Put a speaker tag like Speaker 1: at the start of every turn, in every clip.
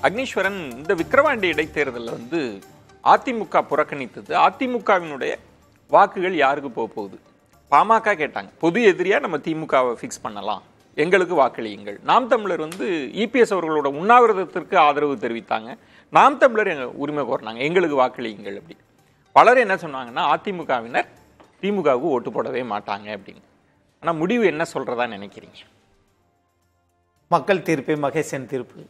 Speaker 1: அக்னீஸ்வரன் இந்த விக்கிரவாண்டி இடைத்தேர்தலில் வந்து அதிமுக புறக்கணித்தது அதிமுகவினுடைய வாக்குகள் யாருக்கு போக போகுது பாமக கேட்டாங்க பொது எதிரியா நம்ம திமுகவை ஃபிக்ஸ் பண்ணலாம் எங்களுக்கு வாக்களியுங்கள் நாம் தமிழர் வந்து இபிஎஸ் அவர்களோட உண்ணாவிரதத்திற்கு ஆதரவு தெரிவித்தாங்க நாம் தமிழர் எங்க உரிமை கோரினாங்க எங்களுக்கு வாக்களியுங்கள் அப்படி பலர் என்ன சொன்னாங்கன்னா அதிமுகவினர் திமுகவுக்கு ஓட்டு போடவே மாட்டாங்க அப்படின்னு ஆனா முடிவு என்ன சொல்றதா நினைக்கிறீங்க
Speaker 2: மக்கள் தீர்ப்பே மகேசன் தீர்ப்பு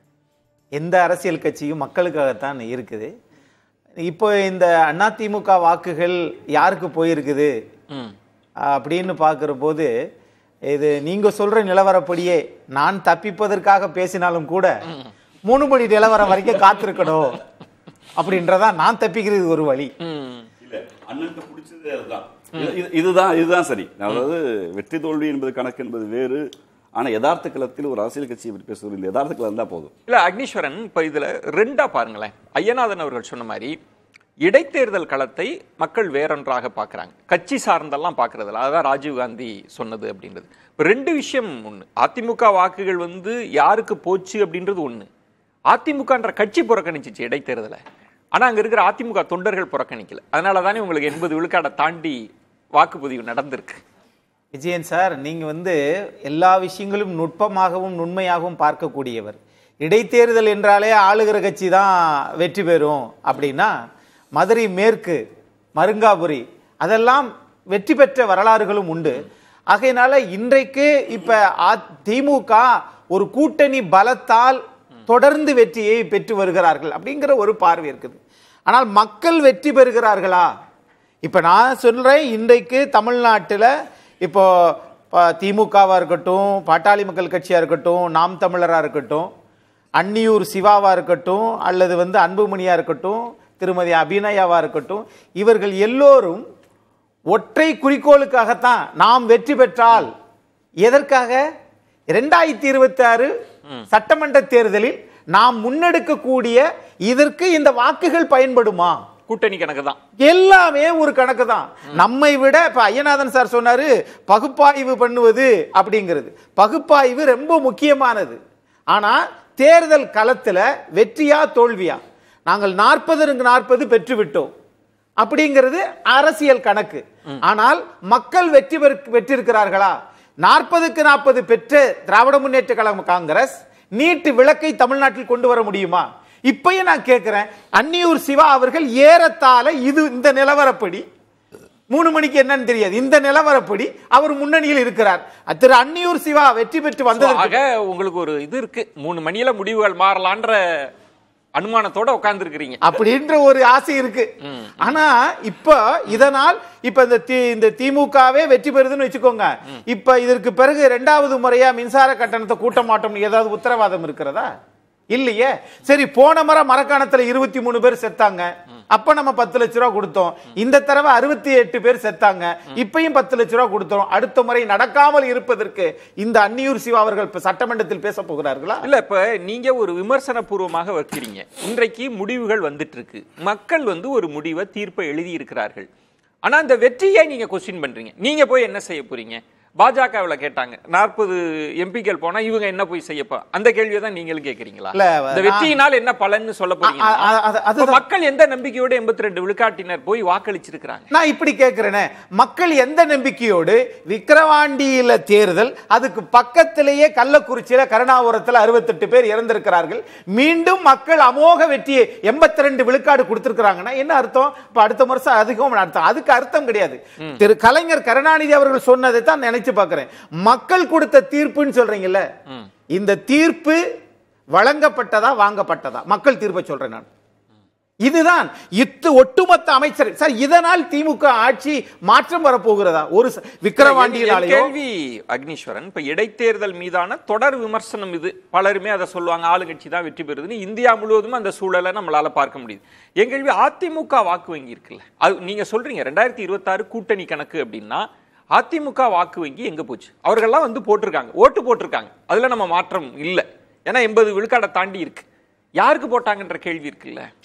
Speaker 2: எந்த அரசியல் கட்சியும் மக்களுக்காகத்தான் இருக்குது இப்போ இந்த அதிமுக வாக்குகள் யாருக்கு போயிருக்குது
Speaker 1: ம்
Speaker 2: அப்படின்னு பார்க்குற போது இது நீங்க சொல்ற நிலவரப்படியே நான் தப்பிப்பதற்காக பேசினாலும் கூட மூணு மணி நிலவரம் வரைக்கும் காத்திருக்கணும் அப்படின்றதா நான் தப்பிக்கிறது ஒரு வழி
Speaker 1: ம்
Speaker 3: இல்ல அண்ணனுக்கு பிடிச்சது அதுதான் இது- இது- இதுதான் இதுதான் சரி அதாவது வெற்றி தோல்வி என்பது கணக்கு என்பது வேறு ஆனா யதார்த்த களத்தில் ஒரு அரசியல் கட்சியை பற்றி பேசுவது இந்த யதார்த்த களம் இருந்தா போதும்
Speaker 1: இல்ல அக்னீஸ்வரன் இப்ப இதுல ரெண்டா பாருங்களேன் ஐயநாதன் அவர்கள் சொன்ன மாதிரி இடைத்தேர்தல் களத்தை மக்கள் வேறொன்றாக பார்க்கறாங்க கட்சி சார்ந்தெல்லாம் பார்க்கறதில்ல அதுதான் ராஜீவ் காந்தி சொன்னது அப்படின்றது இப்ப ரெண்டு விஷயம் ஒண்ணு அதிமுக வாக்குகள் வந்து யாருக்கு போச்சு அப்படின்றது ஒண்ணு அதிமுகன்ற கட்சி புறக்கணிச்சிச்சு இடைத்தேர்தலை ஆனா அங்க இருக்கிற அதிமுக தொண்டர்கள் புறக்கணிக்கல அதனால தானே உங்களுக்கு எண்பது விழுக்காடை தாண்டி வாக்குப்பதிவு நடந்திருக்கு
Speaker 2: விஜயன் சார் நீங்க வந்து எல்லா விஷயங்களும் நுட்பமாகவும் நுண்மையாகவும் பார்க்கக்கூடியவர் இடைத்தேர்தல் என்றாலே ஆளுகிற கட்சி தான் வெற்றி பெறும் அப்படின்னா மதுரை மேற்கு மருங்காபுரி அதெல்லாம் வெற்றி பெற்ற வரலாறுகளும் உண்டு ஆகையினால இன்றைக்கு இப்ப அ- திமுக ஒரு கூட்டணி பலத்தால் தொடர்ந்து வெற்றியை பெற்று வருகிறார்கள் அப்படிங்கிற ஒரு பார்வை இருக்குது ஆனால் மக்கள் வெற்றி பெறுகிறார்களா இப்ப நான் சொல்றேன் இன்றைக்கு தமிழ்நாட்டுல இப்போ ப- திமுகவா இருக்கட்டும் பாட்டாளி மக்கள் கட்சியா இருக்கட்டும் நாம் தமிழரா இருக்கட்டும் அன்னியூர் சிவாவா இருக்கட்டும் அல்லது வந்து அன்புமணியா இருக்கட்டும் திருமதி அபிநயாவா இருக்கட்டும் இவர்கள் எல்லோரும் ஒற்றை குறிக்கோளுக்காகத்தான் நாம் வெற்றி பெற்றால் எதற்காக இரண்டாயிரத்தி இருபத்தி ஆறு சட்டமன்ற தேர்தலில் நாம் முன்னெடுக்கக்கூடிய இதற்கு இந்த வாக்குகள் பயன்படுமா
Speaker 1: கூட்டணி கணக்கு தான்
Speaker 2: எல்லாமே ஒரு கணக்கு தான் நம்மை விட இப்ப ஐயநாதன் சார் சொன்னாரு பகுப்பாய்வு பண்ணுவது அப்படிங்கிறது பகுப்பாய்வு ரொம்ப முக்கியமானது ஆனா தேர்தல் களத்துல வெற்றியா தோல்வியா நாங்கள் நாற்பதற்கு நாற்பது பெற்று விட்டோம் அப்படிங்கிறது அரசியல் கணக்கு ஆனால் மக்கள் வெற்றி பெற்- பெற்றிருக்கிறார்களா நாற்பதுக்கு நாற்பது பெற்ற திராவிட முன்னேற்ற கழகம் காங்கிரஸ் நீட்டு விளக்கை தமிழ்நாட்டில் கொண்டு வர முடியுமா இப்பயும் நான் கேட்கிறேன் அன்னியூர் சிவா அவர்கள் ஏறத்தாழ இது இந்த நிலவரப்படி மூணு மணிக்கு என்னன்னு தெரியாது இந்த நிலவரப்படி அவர் முன்னணியில் இருக்கிறார் திரு அன்னியூர் சிவா வெற்றி பெற்று வந்ததற்கு
Speaker 1: ஆக உங்களுக்கு ஒரு இது இருக்கு மூணு மணியில முடிவுகள் மாறலான்ற அனுமானத்தோட உட்கார்ந்து இருக்கிறீங்க
Speaker 2: அப்படின்ற ஒரு ஆசை இருக்கு ஆனா இப்ப இதனால் இப்ப இந்த தி இந்த திமுகவே வெற்றி பெறுதுன்னு வச்சுக்கோங்க இப்ப இதற்கு பிறகு இரண்டாவது முறையா மின்சார கட்டணத்தை கூட்ட மாட்டோம்னு ஏதாவது உத்தரவாதம் இருக்கிறதா இல்லையே சரி போன முறை மரக்காணத்துல இருபத்தி மூணு பேர் செத்தாங்க அப்ப நம்ம பத்து லட்ச ரூபா கொடுத்தோம் இந்த தடவை அறுபத்தி எட்டு பேர் செத்தாங்க இப்பயும் பத்து லட்ச ரூபா கொடுத்தோம் அடுத்த முறை நடக்காமல் இருப்பதற்கு இந்த அன்னியூர் சிவா அவர்கள் இப்ப சட்டமன்றத்தில் பேச போகிறார்களா
Speaker 1: இல்ல இப்ப நீங்க ஒரு விமர்சன பூர்வமாக வைக்கிறீங்க இன்றைக்கு முடிவுகள் வந்துட்டு இருக்கு மக்கள் வந்து ஒரு முடிவை தீர்ப்பை எழுதி இருக்கிறார்கள் ஆனா அந்த வெற்றியை நீங்க கொஸ்டின் பண்றீங்க நீங்க போய் என்ன செய்ய போறீங்க பாஜகவுல கேட்டாங்க நாற்பது எம்பிக்கள் போனா இவங்க என்ன போய் செய்யப்பா அந்த கேள்வியை தான் நீங்களும் கேக்குறீங்களா
Speaker 2: இல்ல,
Speaker 1: இந்த
Speaker 2: நான்-
Speaker 1: வெற்றியினால் என்ன பலன்னு சொல்ல போறீங்க
Speaker 2: அ- அ- அது- அதுதான்.
Speaker 1: மக்கள் எந்த நம்பிக்கையோட எண்பத்தி ரெண்டு விழுக்காட்டினர் போய் வாக்களிச்சிருக்கிறாங்க
Speaker 2: நான் இப்படி கேட்கிறேனே மக்கள் எந்த நம்பிக்கையோடு விக்கிரவாண்டியில தேர்தல் அதுக்கு பக்கத்திலேயே கள்ளக்குறிச்சியில கருணாபுரத்துல அறுபத்தெட்டு பேர் இறந்திருக்கிறார்கள் மீண்டும் மக்கள் அமோக வெற்றியை எண்பத்தி ரெண்டு விழுக்காடு கொடுத்திருக்கிறாங்கன்னா என்ன அர்த்தம் இப்ப அடுத்த வருஷம் அதிகம் அர்த்தம் அதுக்கு அர்த்தம் கிடையாது திரு கலைஞர் கருணாநிதி அவர்கள் சொன்னதை தான் நினைச்சு பார்க்கிறேன் மக்கள் கொடுத்த தீர்ப்புன்னு சொல்றீங்கல்ல இந்த தீர்ப்பு வழங்கப்பட்டதா வாங்கப்பட்டதா மக்கள் தீர்ப்பை சொல்றேன் நான் இதுதான் இத்து ஒட்டுமொத்த அமைச்சர் சார் இதனால் திமுக ஆட்சி மாற்றம் வரப்போகிறதா ஒரு ச-
Speaker 1: என்
Speaker 2: விக்கிரவாண்டியினாலேயோ
Speaker 1: கேள்வி அக்னீஸ்வரன் இப்ப இடைத்தேர்தல் மீதான தொடர் விமர்சனம் இது பலருமே அதை சொல்லுவாங்க ஆளுங்கட்சி தான் வெற்றி பெறுதுன்னு இந்தியா முழுவதும் அந்த சூழலை நம்மளால பார்க்க முடியுது என் கேள்வி அதிமுக வாக்கு வங்கி இருக்குல்ல அது நீங்க சொல்றீங்க ரெண்டாயிரத்தி இருபத்தாறு கூட்டணி கணக்கு அப்படின்னா அதிமுக வாக்கு வங்கி எங்க போச்சு அவர்கள்லாம் வந்து போட்டிருக்காங்க ஓட்டு போட்டிருக்காங்க அதுல நம்ம மாற்றம் இல்லை ஏன்னா எண்பது விழுக்காடை தாண்டி இருக்கு யாருக்கு போட்டாங்கன்ற கேள்வி இருக்குல்ல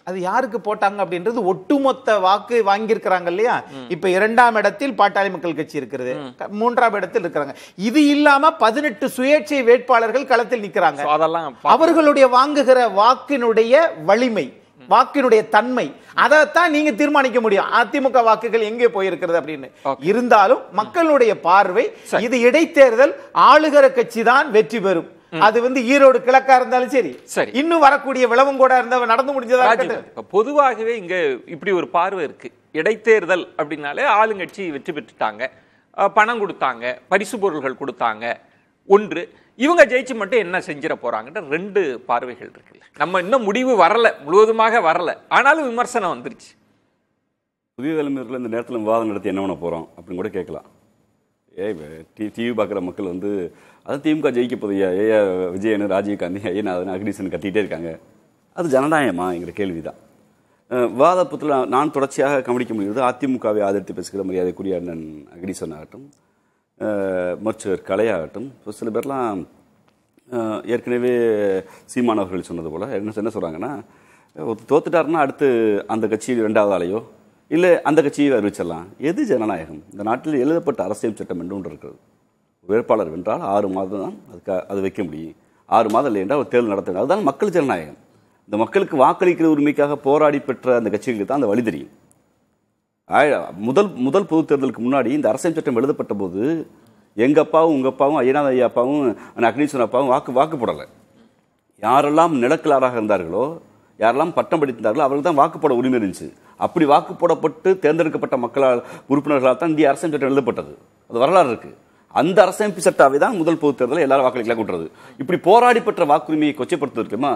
Speaker 2: அது யாருக்கு போட்டாங்க அப்படின்றது ஒட்டுமொத்த வாக்கு வாங்கியிருக்கிறாங்க இல்லையா இப்ப இரண்டாம் இடத்தில் பாட்டாளி மக்கள் கட்சி இருக்கிறது க- மூன்றாம் இடத்தில் இருக்கிறாங்க இது இல்லாம பதினெட்டு சுயேட்சை வேட்பாளர்கள் களத்தில் நிக்கிறாங்க
Speaker 1: So, அதெல்லாம் பா-
Speaker 2: அவர்களுடைய வாங்குகிற வாக்கினுடைய வலிமை வாக்கினுடைய தன்மை அதைத்தான் நீங்க தீர்மானிக்க முடியும் அதிமுக வாக்குகள் எங்கே போயிருக்கிறது அப்படின்னு இருந்தாலும் மக்களுடைய பார்வை இது இடைத்தேர்தல் ஆளுகிற கட்சி தான் வெற்றி பெறும் அது வந்து ஈரோடு கிழக்கா இருந்தாலும் சரி
Speaker 1: சரி.
Speaker 2: இன்னும் வரக்கூடிய விளவங்கோடா இருந்தா நடந்து முடிஞ்சதா
Speaker 1: ராஜீவ்,
Speaker 2: இருக்கட்டும்
Speaker 1: இப்ப பொதுவாகவே இங்க இப்படி ஒரு பார்வை இருக்கு இடைத்தேர்தல் அப்படின்னாலே ஆளுங்கட்சி வெற்றி பெற்றுட்டாங்க அஹ், பணம் கொடுத்தாங்க பரிசு பொருள்கள் கொடுத்தாங்க ஒன்று இவங்க ஜெயிச்சு மட்டும் என்ன செஞ்சிட போறாங்கன்ற ரெண்டு பார்வைகள் இருக்குல்ல நம்ம இன்னும் முடிவு வரல முழுவதுமாக வரல ஆனாலும் விமர்சனம் வந்துருச்சு
Speaker 3: புதிய தலைமுறையில் இந்த நேரத்தில் விவாதம் நடத்தி என்ன பண்ண போகிறோம் அப்படின்னு கூட கேட்கலாம் ஏ டி டிவி பார்க்குற மக்கள் வந்து அதான் திமுக ஜெயிக்க போதையா ஏயா விஜயன் ராஜீவ்காந்தி ஐயநாதன் அக்னிசன் கத்திக்கிட்டே இருக்காங்க அது ஜனநாயகமாங்கிற கேள்வி தான் விவாதப்பத்தில் நான் தொடர்ச்சியாக கவனிக்க முடிகிறது அதிமுகவை ஆதரித்து பேசுகிற மரியாதைக்குரிய அண்ணன் அக்னிசன் ஆகட்டும் அஹ், மருத்துவர் கலையாகட்டும் இப்போ சில பேர்லாம் அஹ், ஏற்கனவே சீமான் அவர்கள் சொன்னது போல் என்ன என்ன சொல்கிறாங்கன்னா ஒருத்தர் தோத்துட்டாருன்னா அடுத்து அந்த கட்சி ரெண்டாவது ஆளையோ இல்லை அந்த கட்சியை அறிவிச்சிடலாம் எது ஜனநாயகம் இந்த நாட்டில் எழுதப்பட்ட அரசியல் சட்டம் என்று ஒன்று இருக்கிறது ஒரு வேட்பாளர் வென்றால் ஆறு மாதம் தான் அதுக்கு அது வைக்க முடியும் ஆறு மாதம் இல்லை என்றால் ஒரு தேர்தல் நடத்த வேண்டும். அதுதான் மக்கள் ஜனநாயகம் இந்த மக்களுக்கு வாக்களிக்கிற உரிமைக்காக போராடி பெற்ற அந்த கட்சிகளுக்கு தான் அந்த வழி தெரியும் ஆய- முதல் முதல் பொது தேர்தலுக்கு முன்னாடி இந்த அரசியல் சட்டம் எழுதப்பட்ட போது எங்க அப்பாவும் உங்க அப்பாவும் ஐயநாத ஐயா அப்பாவும் அண்ணா அக்னீஸ்வரன் அப்பாவும் வாக்கு வாக்கு போடலை யாரெல்லாம் நிலக்கிழாராக இருந்தார்களோ யாரெல்லாம் பட்டம் படித்திருந்தார்களோ அவர்கள் தான் வாக்கு போட உரிமை இருந்துச்சு அப்படி வாக்கு போடப்பட்டு தேர்ந்தெடுக்கப்பட்ட மக்களால் உறுப்பினர்களால் தான் இந்திய அரசியல் சட்டம் எழுதப்பட்டது அது வரலாறு இருக்கு அந்த அரசமைப்பு சட்டாவை தான் முதல் பொது தேர்தலில் எல்லாரும் வாக்களிக்கலாம் கூட்டுறது இப்படி போராடி பெற்ற வாக்குரிமையை கொச்சைப்படுத்துவதற்குமா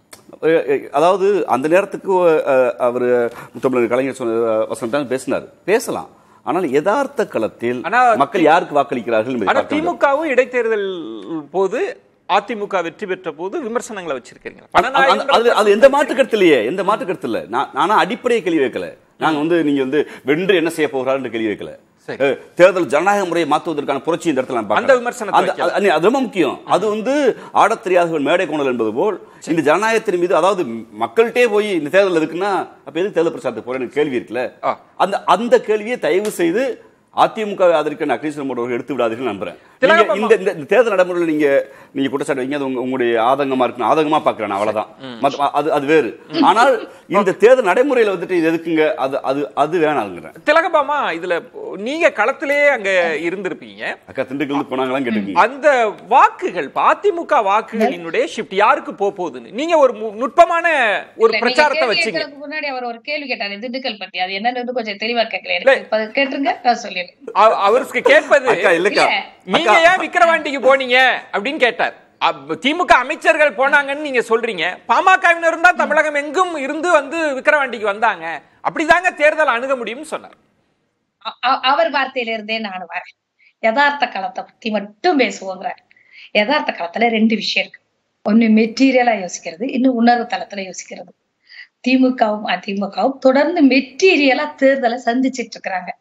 Speaker 3: அஹ் அஹ் அதாவது அந்த நேரத்துக்கு அவர் முத்தமிழர் கலைஞர் சொன்ன வசனம் தான் பேசினார் பேசலாம் ஆனால் யதார்த்த களத்தில்
Speaker 1: ஆனா
Speaker 3: மக்கள் யாருக்கு வாக்களிக்கிறார்கள் என்பதை
Speaker 1: ஆனா
Speaker 3: பார்க்க வேண்டும்.
Speaker 1: திமுகவும் இடைத்தேர்தல் போது அதிமுக வெற்றி பெற்ற போது விமர்சனங்களை வச்சிருக்கீங்க
Speaker 3: அந்த- அந்த- அது அது எந்த மாற்று கருத்து இல்லையே எந்த மாற்று கருத்து இல்ல நான் நானா அடிப்படையை கேள்வி வைக்கல நாங்க வந்து நீங்க வந்து வென்று என்ன செய்ய போகிறாரு கேள்வி வைக்கல
Speaker 1: சரி.
Speaker 3: அஹ், தேர்தல் ஜனநாயக முறையை மாற்றுவதற்கான புரட்சி இந்த இடத்துல நான் பார்க்கல.
Speaker 1: அந்த விமர்சனத்தை
Speaker 3: அந்த-
Speaker 1: வைக்கல.
Speaker 3: அது- அது ரொம்ப முக்கியம் அது வந்து ஆடத் தெரியாதவன் மேடை கோணல் என்பது போல் இந்த ஜனநாயகத்தின் மீது அதாவது மக்கள்கிட்டே போய் இந்த தேர்தல் இருக்குன்னா அப்ப எதுக்கு தேர்தல் பிரச்சாரத்துக்கு போறேன்னு கேள்வி இருக்குல்ல
Speaker 1: ஆ.
Speaker 3: அந்த அந்த கேள்வியை தயவு செய்து அதிமுக ஆதரிக்க அக்னீஸ்வரன் அவர்கள் எடுத்து விடாதீர்கள் நம்புறேன் நீங்க
Speaker 1: திலகம்மா-
Speaker 3: இந்த இந்த இந்த தேர்தல் நடைமுறையில் நீங்க நீங்க குற்றச்சாட்டு வைங்க அது உங்க- உங்களுடைய ஆதங்கமா இருக்கு ஆதங்கமா பாக்குறேன் அவ்வளவுதான் மத்த- அது அது வேறு ஆனால் இந்த தேர்தல் நடைமுறையில வந்துட்டு இது எதுக்குங்க அது அது அது வேணாங்கிறேன்
Speaker 1: திலகபாமா இதுல நீங்க களத்திலேயே அங்க இருந்திருப்பீங்க
Speaker 3: அக்கா திண்டுக்கல் இருந்து போனாங்களாம் கேட்டுக்கீங்க
Speaker 1: அந்த வாக்குகள் இப்ப அதிமுக வாக்குகளினுடைய ஷிஃப்ட் யாருக்கு போக போகுதுன்னு நீங்க ஒரு மு- நுட்பமான ஒரு
Speaker 4: இல்ல, நீங்க
Speaker 1: பிரச்சாரத்தை
Speaker 4: கேள்வி
Speaker 1: வச்சீங்க
Speaker 4: கேட்கறதுக்கு முன்னாடி அவர் ஒரு கேள்வி கேட்டாரு திண்டுக்கல் பத்தி அது என்னன்னு வந்து கொஞ்சம் தெளிவா கேட்கல
Speaker 1: இல்ல.
Speaker 4: எனக்கு இப்ப கேட்டுருங்க நான் சொல்லிடுறேன்
Speaker 1: அவ- அவருக்கு கேட்பது
Speaker 3: அக்கா இல்லக்கா
Speaker 4: இல்ல.
Speaker 1: நீங்க ஏன் விக்கிரவாண்டிக்கு போனீங்க அப்படின்னு கேட்டார் அப்ப திமுக அமைச்சர்கள் போனாங்கன்னு நீங்க சொல்றீங்க பாமகவினர் தான் தமிழகம் எங்கும் இருந்து வந்து விக்கிரவாண்டிக்கு வந்தாங்க அப்படிதாங்க தேர்தல் அணுக முடியும்னு சொன்னார்
Speaker 4: அ- அ- அவர் வார்த்தையில இருந்தே நான் வரேன் யதார்த்த களத்தை பத்தி மட்டும் பேசுவோங்கிற யதார்த்த களத்துல ரெண்டு விஷயம் இருக்கு ஒண்ணு மெட்டீரியலா யோசிக்கிறது இன்னும் உணர்வு தளத்துல யோசிக்கிறது திமுகவும் அதிமுகவும் தொடர்ந்து மெட்டீரியலா தேர்தலை சந்திச்சிட்டு இருக்கிறாங்க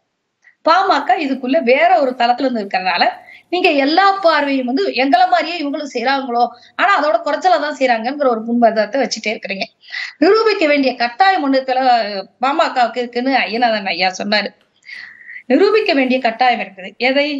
Speaker 4: பாமக இதுக்குள்ள வேற ஒரு தளத்துல இருந்து இருக்கிறதுனால நீங்க எல்லா பார்வையும் வந்து எங்களை மாதிரியே இவங்களும் செய்யறாங்களோ ஆனா அதோட குறைச்சலா தான் செய்யறாங்கிற ஒரு முன்வாதத்தை வச்சுட்டே இருக்கிறீங்க நிரூபிக்க வேண்டிய கட்டாயம் ஒண்ணு தல- பாமகவுக்கு இருக்குன்னு ஐயநாதன் ஐயா சொன்னாரு நிரூபிக்க வேண்டிய கட்டாயம் இருக்குது எதை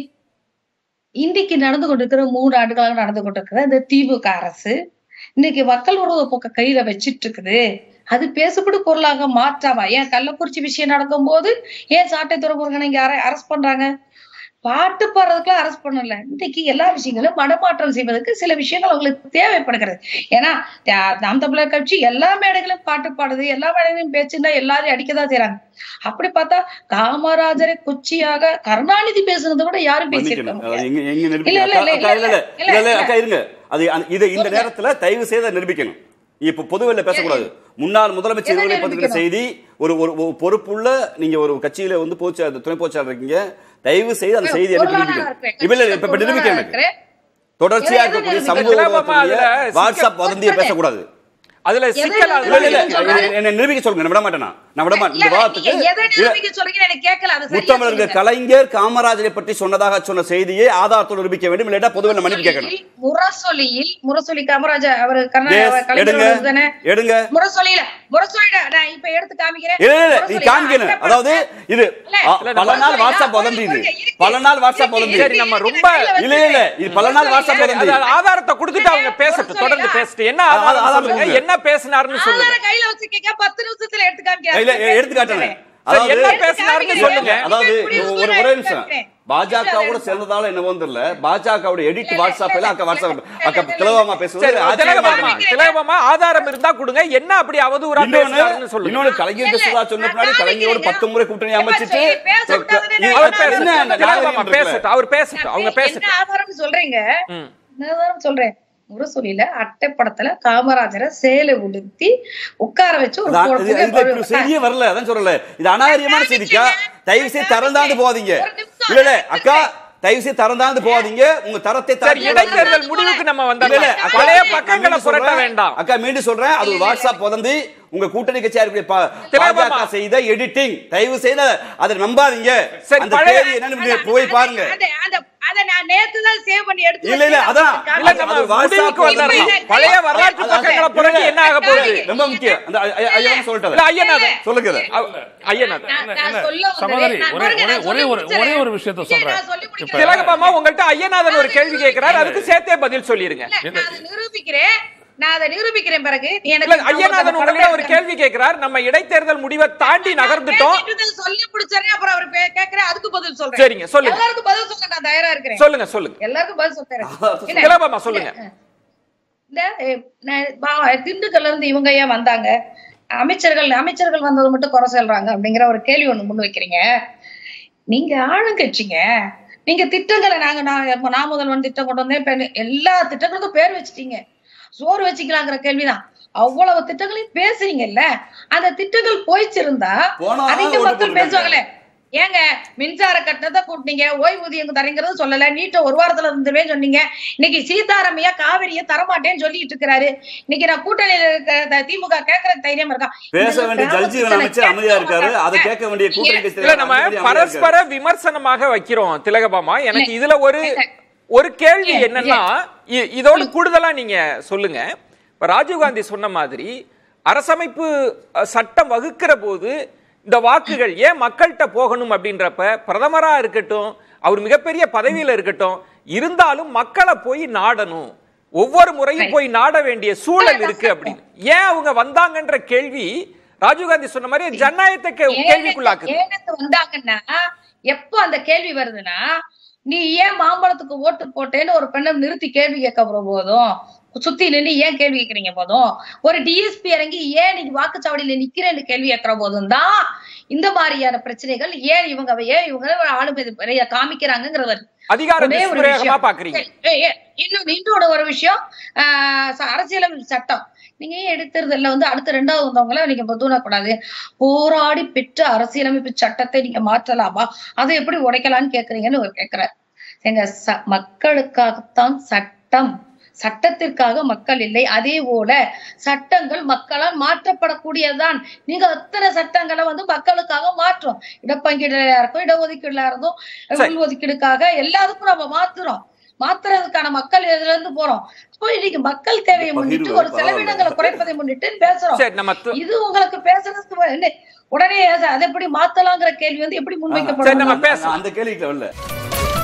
Speaker 4: இன்றைக்கு நடந்து கொண்டிருக்கிற மூன்று ஆண்டுகளாக நடந்து கொண்டிருக்கிற இந்த திமுக அரசு இன்னைக்கு மக்கள் உணவு போக்க கையில வச்சிட்டு இருக்குது அது பேசுபடு பொருளாக மாற்றாம ஏன் கள்ளக்குறிச்சி விஷயம் நடக்கும் போது ஏன் சாட்டை துறைமுருகனை இங்க அரெஸ்ட் பண்றாங்க பாட்டு பாடுறதுக்குலாம் அரெஸ்ட் பண்ணல இன்னைக்கு எல்லா விஷயங்களும் மனமாற்றம் செய்வதற்கு சில விஷயங்கள் அவங்களுக்கு தேவைப்படுகிறது ஏன்னா தே- நாம் தமிழர் கட்சி எல்லா மேடைகளும் பாட்டு பாடுது எல்லா மேடைகளும் பேச்சுன்னா எல்லாரையும் அடிக்கதான் செய்றாங்க அப்படி பார்த்தா காமராஜரை கொச்சியாக கருணாநிதி பேசுனதை விட யாரும்
Speaker 3: மன்னிக்கணும்
Speaker 4: பேசியிருக்காங்க
Speaker 3: அது எங்க எங்க
Speaker 4: இல்ல,
Speaker 3: நிரூபிக்கணும்
Speaker 4: இல்ல,
Speaker 3: அக்கா,
Speaker 4: இல்ல,
Speaker 3: அக்கா, இல்ல இல்ல
Speaker 4: இல்ல,
Speaker 3: இல்ல இல்ல
Speaker 4: இல்ல.
Speaker 3: அக்கா இருங்க அது அந்த- இதை இந்த
Speaker 4: சொல்லுங்க.
Speaker 3: நேரத்துல தயவு செய்து அதை நிரூபிக்கணும் இப்ப பொதுவெளியில பேசக்கூடாது முன்னாள் முதலமைச்சர்
Speaker 4: எதை
Speaker 3: இவர்களை பத்தின
Speaker 4: நிரூபிக்கணும்?
Speaker 3: செய்தி ஒரு ஒரு ஒரு பொறுப்புள்ள நீங்க ஒரு கட்சியில வந்து பொதுச்சா துணை பொதுச்சாளர் இருக்கீங்க தயவு செய்து அந்த செய்தி எனக்கு
Speaker 4: பொருளாதார
Speaker 3: நிரூபிக்கணும்
Speaker 4: இருக்கிறேன்.
Speaker 3: இப்ப இல்ல இப்ப இப்ப
Speaker 4: பொருளாதார
Speaker 3: நிரூபிக்க எனக்கு
Speaker 4: இருக்கிறேன்.
Speaker 3: தொடர்ச்சியா
Speaker 4: எதை
Speaker 3: இருக்கக்கூடிய
Speaker 4: நிரூபிக்கணும்?
Speaker 3: சமூக
Speaker 1: திலகம்மா,
Speaker 3: ஊடகத்தினுடைய
Speaker 1: அதுல சிக்கல்
Speaker 3: வாட்ஸ்அப் வதந்தியை
Speaker 4: சொல்றேன்.
Speaker 3: பேசக்கூடாது
Speaker 1: அதுல
Speaker 4: எதை
Speaker 1: சிக்கல்
Speaker 3: இல்ல இல்ல இல்ல
Speaker 4: நிரூபிக்க சொல்றாரு?
Speaker 3: என்ன- என்ன நிரூபிக்க சொல்லுங்க நான் விட மாட்டேன் நான். நான் விட மாட்டேன்
Speaker 4: இல்ல,
Speaker 3: இந்த வாதத்துக்கு
Speaker 4: நீங்க எதை
Speaker 3: இல்ல,
Speaker 4: நிரூபிக்க சொல்றீங்கன்னு எனக்கு கேட்கல அது சரியா
Speaker 3: முத்தமிழர்கள்
Speaker 4: சொல்லுங்க.
Speaker 3: கலைஞர் காமராஜரை பற்றி சொன்னதாக சொன்ன செய்தியை ஆதாரத்தோடு நிரூபிக்க வேண்டும் இல்லாட்டா பொதுவெளியில மன்னிப்பு கேட்கணும்
Speaker 4: முரசொலியில் முரசொலி காமராஜர் அவர் கர்நாடக
Speaker 3: Yes,
Speaker 4: அவர் கலைஞர்
Speaker 3: எடுங்க
Speaker 4: அவர்கள் தானே
Speaker 3: எடுங்க
Speaker 4: முரசொலியில முரசொலியிட நான் இப்ப எடுத்து காமிக்கிறேன்
Speaker 3: இல்ல இல்ல நீ
Speaker 4: முரசொலி,
Speaker 3: காமிக்கணும்
Speaker 4: அட்டை
Speaker 3: அதாவது இது
Speaker 4: இல்ல,
Speaker 3: ஆ,
Speaker 1: இல்ல,
Speaker 3: பல
Speaker 1: நம்ம-
Speaker 3: நாள்
Speaker 4: இல்ல,
Speaker 3: வாட்ஸ்அப்
Speaker 4: இல்ல,
Speaker 3: வதந்தி இது
Speaker 4: இருக்கு, இருக்கு,
Speaker 3: பல நாள் வாட்ஸ்அப்
Speaker 4: இருக்கு,
Speaker 3: வதந்தி
Speaker 1: சரி, நம்ம
Speaker 4: இருக்கு,
Speaker 1: ரொம்ப-
Speaker 4: கையில வச்சு-
Speaker 3: இல்ல, இல்ல, இது பல நாள் வாட்ஸ்அப்
Speaker 4: முரசொலியில-
Speaker 3: வதந்தி.
Speaker 1: அது ஆதாரத்தை கொடுத்துட்டு அவங்க பேசட்டும் தொடர்ந்து பேசட்டு என்ன ஆதாரம்
Speaker 3: ஆதாரம்
Speaker 1: சொல்லுங்க
Speaker 3: சொல்லுங்க.
Speaker 1: என்ன பேசினாருன்னு சொல்லுங்க
Speaker 4: ஆதாரம் கையில வச்சுக்கீங்க பத்து நிமிஷத்துல எடுத்து காமிக்கிறேன்
Speaker 3: இல்ல எடுத்து காட்டுறேன்
Speaker 1: சரி,
Speaker 3: அதாவது
Speaker 1: என்ன பேசினாருன்னு சொல்லுங்க
Speaker 3: அதாவது
Speaker 4: இப்படி
Speaker 3: ஒரு
Speaker 4: ஒரு
Speaker 3: ஒரே நிமிஷம்
Speaker 4: காட்டுறேன்.
Speaker 3: பாஜகவோட சேர்ந்ததால என்னவோ தெரியல பாஜகவோட எடிட்
Speaker 4: இல்ல,
Speaker 3: வாட்ஸ்அப்ல
Speaker 4: இல்ல,
Speaker 3: அக்கா வாட்ஸ்அப்
Speaker 4: இல்ல,
Speaker 3: அக்கா
Speaker 4: இல்ல,
Speaker 3: திலகமா
Speaker 1: சரி
Speaker 3: பேசுவது ஆச்சரியமா
Speaker 1: திலகமாமா
Speaker 3: இருக்கு.
Speaker 1: திலகமாமா ஆதாரம் இருந்தா கொடுங்க என்ன அப்படி அவதூறா பேசினாருன்னு
Speaker 3: இன்னொன்னு
Speaker 1: சொல்லுங்க
Speaker 3: இன்னொன்னு கலைஞர்
Speaker 4: இல்ல,
Speaker 3: சுதா சொன்ன
Speaker 4: நான்
Speaker 3: பின்னாடி கலைஞரோட
Speaker 4: காமிக்கிறேன்.
Speaker 3: பத்து முறை கூட்டணி
Speaker 4: ஏம்மா,
Speaker 3: அமைச்சிட்டு
Speaker 4: சரி, பேசக்கூடாதுன்னு
Speaker 3: இது-
Speaker 4: நான்
Speaker 1: அவர்
Speaker 4: என்ன
Speaker 1: பேசட்டும்
Speaker 3: என்ன அந்த
Speaker 1: திலகமாமா
Speaker 3: நாகரிகம் இருக்குல்ல?
Speaker 1: பேசட்டும் அவர் பேசட்டும் அவங்க
Speaker 4: என்ன
Speaker 1: பேசட்டும்
Speaker 4: ஆதாரம் சொல்றீங்க
Speaker 1: ம்.
Speaker 4: என்ன ஆதாரம் சொல்றேன் முரசொலியில அட்டைப்படத்துல காமராஜரை சேலை உடுத்தி உட்கார வச்சு ஒரு
Speaker 3: அதான்
Speaker 4: ஒரு
Speaker 3: இது- இதுல
Speaker 4: புகை-
Speaker 3: இப்படி செய்தியே வரல அதான் சொல்லல இது அநாகரியமான செய்திக்கா தயவு செய்து திறந்தாந்து போகாதீங்க
Speaker 4: ஒரு நிமிஷம்
Speaker 3: இல்ல இல்ல அக்கா தயவு செய்து திறந்தாந்து போகாதீங்க உங்க தரத்தை
Speaker 1: சரி
Speaker 3: தாண்டி
Speaker 1: இடைத்தேர்தல் முடிவுக்கு நம்ம
Speaker 3: இல்ல,
Speaker 1: வந்தாங்க
Speaker 3: இல்ல, அக்கா,
Speaker 1: பழைய
Speaker 3: நான்
Speaker 1: பக்கங்களை
Speaker 3: மீண்டும்
Speaker 1: புரட்ட
Speaker 3: சொல்றேன்.
Speaker 1: வேண்டாம்
Speaker 3: அக்கா மீண்டும் சொல்றேன் அது ஒரு வாட்ஸ்அப் வதந்தி உங்க கூட்டணி கட்சியா இருக்கக்கூடிய பா-
Speaker 1: திலகமா.
Speaker 3: பாஜக செய்த எடிட்டிங் தயவு செய்து அதை நம்பாதீங்க
Speaker 1: சரி,
Speaker 3: அந்த
Speaker 1: பழைய-
Speaker 3: தேதி என்னன்னு போய் பாருங்க
Speaker 4: அத- அத- அத நான் நேத்து தான் சேவ் பண்ணி எடுத்து
Speaker 3: இல்ல, இல்ல,
Speaker 4: வச்சேன்.
Speaker 3: அதான்.
Speaker 1: இல்ல
Speaker 3: அது-
Speaker 1: நம்ம
Speaker 3: அது WhatsApp
Speaker 1: முடிவுக்கு
Speaker 3: வந்து-
Speaker 1: வந்துடலாம் பழைய வரலாற்று
Speaker 3: அது-
Speaker 1: பக்கங்களை
Speaker 3: அது-
Speaker 1: புரட்டி என்ன ஆக போகுது
Speaker 3: ரொம்ப முக்கியம் அந்த ஐ- ஐ- ஐயா சொல்லிட்டது
Speaker 1: இல்ல ஐயனாதன்
Speaker 3: சொல்லுங்க அதை.
Speaker 1: அவ- ஐயனாதன்
Speaker 4: நான்- நான்
Speaker 5: இல்ல,
Speaker 4: சொல்ல வந்தது-
Speaker 5: சகோதரி,
Speaker 4: நான்
Speaker 5: ஒரே-
Speaker 4: பாருங்க, நான்
Speaker 5: ஒரே-
Speaker 4: சொல்லி
Speaker 5: ஒரே ஒரு-
Speaker 4: முடிச்சிடுறேன்.
Speaker 5: ஒரே ஒரு விஷயத்தை
Speaker 4: விஜய்,
Speaker 5: சொல்றேன்.
Speaker 4: நான் சொல்லி
Speaker 5: இப்ப-
Speaker 4: முடிக்கிறேன்.
Speaker 1: திலகமாமா உங்கள்ட்ட ஐயநாதன் ஒரு கேள்வி கேட்கிறார் அதுக்கு சேர்த்தே பதில் சொல்லிருங்க
Speaker 4: இல்ல, நான் அதை நிரூபிக்கிறேன் நான் அதை நிரூபிக்கிறேன் பிறகு நீ
Speaker 1: இல்ல
Speaker 4: எனக்கு
Speaker 1: ஐயநாதன் உங்கள்ட்ட ஒரு கேள்வி கேட்கிறார் நம்ம இடைத்தேர்தல் முடிவை தாண்டி நகர்ந்துட்டோம்
Speaker 4: கேட்டுட்டு சொல்லி முடிச்சறேன் அப்புறம் அவர் பே- கேக்குறேன் அதுக்கு பதில் சொல்றேன்
Speaker 1: சரிங்க, சொல்லுங்க.
Speaker 4: எல்லாருக்கும் பதில் சொல்ல நான் தயாரா இருக்கிறேன்
Speaker 1: சொல்லுங்க சொல்லுங்க
Speaker 4: எல்லாருக்கும் பதில் சொல்றேன் என்ன?
Speaker 1: திலகமாமா சொல்லுங்க
Speaker 4: இந்த அஹ், நான் பா- திண்டுக்கல்ல இருந்து இவங்க ஏன் வந்தாங்க அமைச்சர்கள் அமைச்சர்கள் வந்தது மட்டும் குறை சொல்றாங்க அப்படிங்கிற ஒரு கேள்வி ஒண்ணு முன் வைக்கிறீங்க நீங்க ஆளுங்கட்சிங்க நீங்க திட்டங்களை நாங்க நான் இப்ப நான் முதல்வன் திட்டம் கொண்டு வந்தேன் இப்ப எல்லா திட்டங்களுக்கும் பேர் வச்சுட்டீங்க சோறு வச்சுக்கலாங்கிற கேள்விதான் அவ்வளவு திட்டங்களையும் பேசுறீங்கல்ல அந்த திட்டங்கள் போயிச்சிருந்தா
Speaker 3: போனா
Speaker 4: அதிக
Speaker 3: ஓட்டு
Speaker 4: மக்கள்
Speaker 3: போடுறாங்க.
Speaker 4: பேசுவாங்களே ஏங்க மின்சார கட்டணத்தை கூட்டினீங்க ஓய்வூதியம் தரங்கிறது சொல்லல நீட்ட ஒரு வாரத்துல இருந்துவே சொன்னீங்க இன்னைக்கு சீதாராமையா காவிரியை தரமாட்டேன்னு சொல்லிட்டு இருக்கிறாரு இன்னைக்கு நான் கூட்டணியில இருக்கிற த- திமுக கேட்கற தைரியம் இருக்கா
Speaker 3: பேச வேண்டிய ஜல்ஜீவன் அமைச்சர் அமைதியா இருக்காரு அதை கேட்க வேண்டிய கூட்டணி கட்சி
Speaker 1: இல்ல
Speaker 3: தலைவர்
Speaker 1: நம்ம
Speaker 3: அமைதியா இருக்காரு.
Speaker 1: பரஸ்பர விமர்சனமாக வைக்கிறோம் திலகபாமா எனக்கு இதுல ஒரு ஒரு கேள்வி என்னன்னா இ- இதோடு கூடுதலா நீங்க சொல்லுங்க இப்ப ராஜீவ்காந்தி சொன்ன மாதிரி அரசமைப்பு அ, சட்டம் வகுக்கிற போது இந்த வாக்குகள் ஏன் மக்கள்கிட்ட போகணும் அப்படின்றப்ப பிரதமரா இருக்கட்டும் அவர் மிகப்பெரிய பதவியில இருக்கட்டும் இருந்தாலும் மக்களை போய் நாடணும் ஒவ்வொரு முறையும் போய் நாட வேண்டிய சூழல் இருக்கு அப்படின்னு ஏன் அவங்க வந்தாங்கன்ற கேள்வி ராஜீவ்காந்தி சொன்ன மாதிரி ஜனநாயகத்தை கே- கேள்விக்குள்ளாக்குது
Speaker 4: ஏனத்து வந்தாங்கன்னா எப்போ அந்த கேள்வி வருதுன்னா நீ ஏன் மாம்பழத்துக்கு ஓட்டு போட்டேன்னு ஒரு பெண்ணை நிறுத்தி கேள்வி கேட்க போதும் சுத்தி நின்னு ஏன் கேள்வி கேட்கறீங்க போதும் ஒரு டிஎஸ்பி இறங்கி ஏன் நீங்க வாக்குச்சாவடியில நிக்கிறேன்னு கேள்வி கேட்கிற போதும் தான் இந்த மாதிரியான பிரச்சனைகள் ஏன் இவங்க ஏன் இவங்க ஆளுமை காமிக்கிறாங்கிறது வருது.
Speaker 1: அதிகார
Speaker 4: ஒரே ஒரு
Speaker 1: துஷ்பிரயோகமா
Speaker 4: விஷயம்.
Speaker 1: பாக்குறீங்க
Speaker 4: ஏய், ஏய், இன்னும் இன்னொரு ஒரு விஷயம் ஆஹ் ச- அரசியலமைப்பு சட்டம் நீங்க ஏன் எடுத்துறதுல வந்து அடுத்த ரெண்டாவது வந்தவங்கள நீங்க தூணக்கூடாது போராடி பெற்ற அரசியலமைப்பு சட்டத்தை நீங்க மாற்றலாமா அதை எப்படி உடைக்கலாம்னு கேக்குறீங்கன்னு ஒரு கேக்குறாரு எங்க ச- மக்களுக்காகத்தான் சட்டம் சட்டத்திற்காக மக்கள் இல்லை அதே போல சட்டங்கள் மக்களால் மாற்றப்படக்கூடியதுதான் நீங்க அத்தனை சட்டங்களை வந்து மக்களுக்காக மாற்றும் இடப்பங்கீடுல இருக்கும் இடஒதுக்கீடுல இருந்தும்
Speaker 1: சரி.
Speaker 4: உள்ஒதுக்கீடுக்காக எல்லாத்துக்கும் நம்ம மாத்துறோம் மாத்துறதுக்கான மக்கள் இதுல இருந்து போறோம் அப்போ இன்னைக்கு மக்கள் தேவையை முன்னிட்டு ஒரு
Speaker 3: பகிர்வு,
Speaker 4: செலவினங்களை குறைப்பதை முன்னிட்டு பேசுறோம்
Speaker 1: சரி நம்ம து-
Speaker 4: இது உங்களுக்கு பேசுறதுக்கு என்ன உடனே அதை எப்படி மாத்தலாங்கிற கேள்வி வந்து எப்படி
Speaker 1: சரி நம்ம
Speaker 4: முன்வைக்கப்படும்
Speaker 1: பேசலாம்
Speaker 3: அந்த கேள்விக்கு வரல